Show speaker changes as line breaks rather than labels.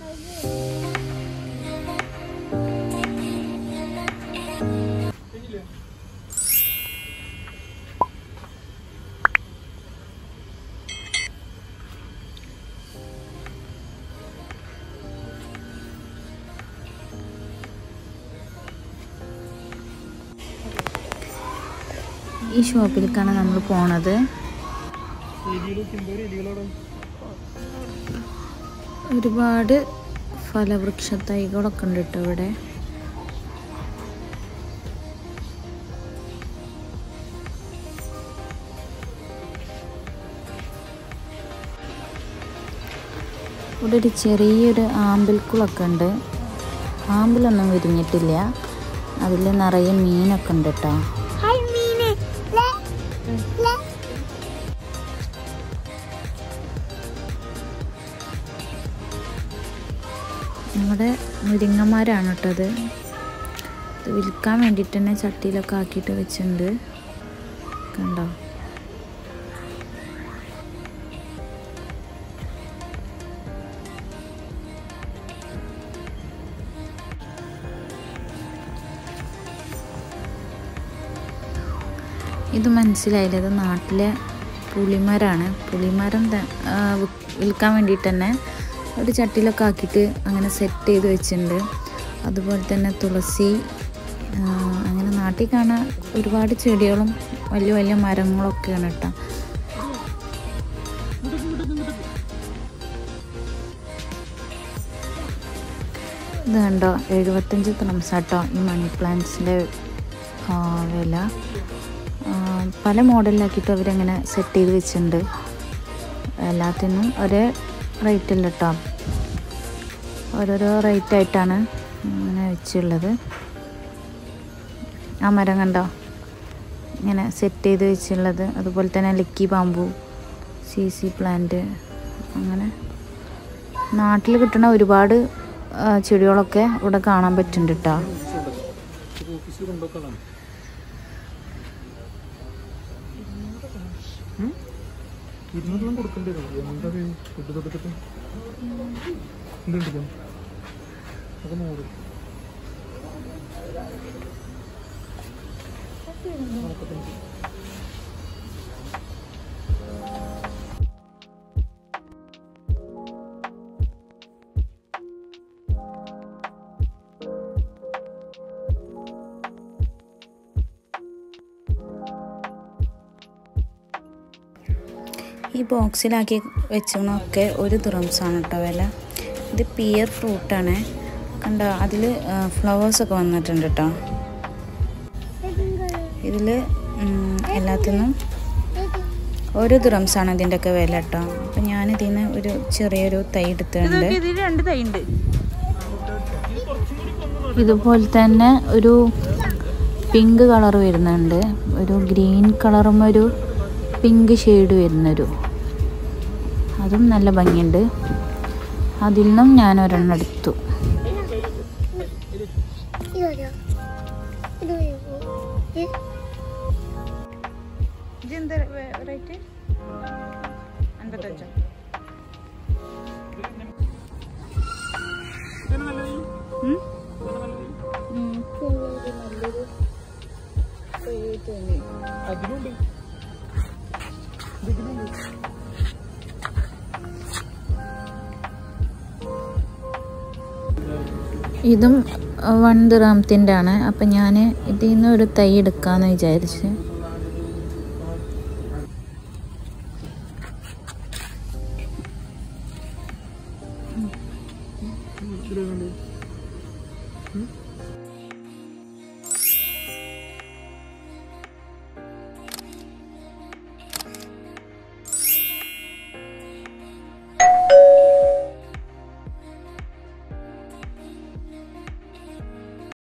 ഈ ഷോപ്പിലേക്കാണ് നമ്മൾ പോണത് ഒരുപാട് ഫലവൃക്ഷ തൈകളൊക്കെ ഉണ്ട് കേട്ടോ ഇവിടെ ഇവിടെ ഒരു ചെറിയൊരു ആമ്പൽക്കുളമൊക്കെ ഉണ്ട് ആമ്പലൊന്നും വിരിഞ്ഞിട്ടില്ല അതിൽ നിറയെ മീനൊക്കെ ഉണ്ട് കേട്ടോ
Hi, Mine. Le. Le.
നമ്മുടെ മുരിങ്ങന്മാരാണ് കേട്ടത് ഇത് വിൽക്കാൻ വേണ്ടിയിട്ട് തന്നെ ചട്ടിയിലൊക്കെ ആക്കിയിട്ട് വെച്ചിട്ടുണ്ട് കണ്ടോ ഇത് മനസ്സിലായില്ല ഇത് നാട്ടിലെ പുളിമരമാണ് പുളിമരം ത- ആ, വി- വിൽക്കാൻ വേണ്ടിയിട്ട് തന്നെ ഒരു ചട്ടിയിലൊക്കെ ആക്കിയിട്ട് അങ്ങനെ സെറ്റ് ചെയ്ത് വെച്ചിട്ടുണ്ട് അതുപോലെ തന്നെ തുളസി ആ, അങ്ങനെ നാട്ടിൽ കാണാൻ ഒരുപാട് ചെടികളും വലിയ വലിയ മരങ്ങളൊക്കെയാണ് കേട്ടോ ഇത് കണ്ടോ എഴുപത്തഞ്ച് ത്രംസാട്ടോ ഈ മണി പ്ലാന്റ്സിൻ്റെ വില ആ, പല മോഡലിലാക്കിയിട്ട് അവരങ്ങനെ സെറ്റ് ചെയ്ത് വെച്ചിട്ടുണ്ട് എല്ലാത്തിനും ഒരേ റേറ്റില്ല കേട്ടോ ഓരോരോ റേറ്റ് ആയിട്ടാണ് അങ്ങനെ വെച്ചുള്ളത് ആ മരം കണ്ടോ ഇങ്ങനെ സെറ്റ് ചെയ്ത് വെച്ചുള്ളത് അതുപോലെ തന്നെ lucky bamboo C C plant അങ്ങനെ നാട്ടിൽ കിട്ടുന്ന ഒരുപാട് ആ, ചെടികളൊക്കെ ഇവിടെ കാണാൻ പറ്റുന്നുണ്ട് കേട്ടോ
ഓഫീസിൽ കൊണ്ടുവെക്കണം ഇരുന്നൂറെല്ലാം കൊടുക്കേണ്ടി വരും എന്താ ഫുഡ് തൊട്ടിട്ട് എന്തുണ്ട് അത് നൂറ് നാൽപ്പത്തഞ്ച്
ഈ ബോക്സിലാക്കി വെച്ചതൊക്കെ ഒരു ദ്രംസാണ് കേട്ടോ വില ഇത് പിയർ ഫ്രൂട്ടാണ് കണ്ടോ അതിൽ ഫ്ലവേഴ്സൊക്കെ വന്നിട്ടുണ്ട് കേട്ടോ ഇതിൽ എല്ലാത്തിനും ഓരോ ദ്രംസാണ് ഇതിൻ്റെയൊക്കെ വില കേട്ടോ അപ്പം ഞാനിതിൽ നിന്ന് ഒരു ചെറിയൊരു തൈ എടുത്തിട്ടുണ്ട്
ഇതിൽ രണ്ട് തൈ ഉണ്ട്
ഇതുപോലെ തന്നെ ഒരു പിങ്ക് കളർ വരുന്നുണ്ട് ഒരു ഗ്രീൻ കളറും ഒരു പിങ്ക് ഷെയ്ഡ് വരുന്നൊരു അതും നല്ല ഭംഗിയുണ്ട് അതിൽ നിന്നും ഞാൻ ഒരെണ്ണം എടുത്തു
이거요. 이거 이거. 예?
ഇതെന്താ റേറ്റ് അൻപത്തഞ്ചോ ഉം? ഉം.
അതിലുണ്ട് ഇതിലുണ്ട്
ഇതും വൺ ദിറാമത്തിൻ്റെ ആണ് അപ്പം ഞാൻ ഇതിൽ നിന്ന് ഒരു തൈ എടുക്കാമെന്ന് വിചാരിച്ച്
ഇതിലുണ്ട്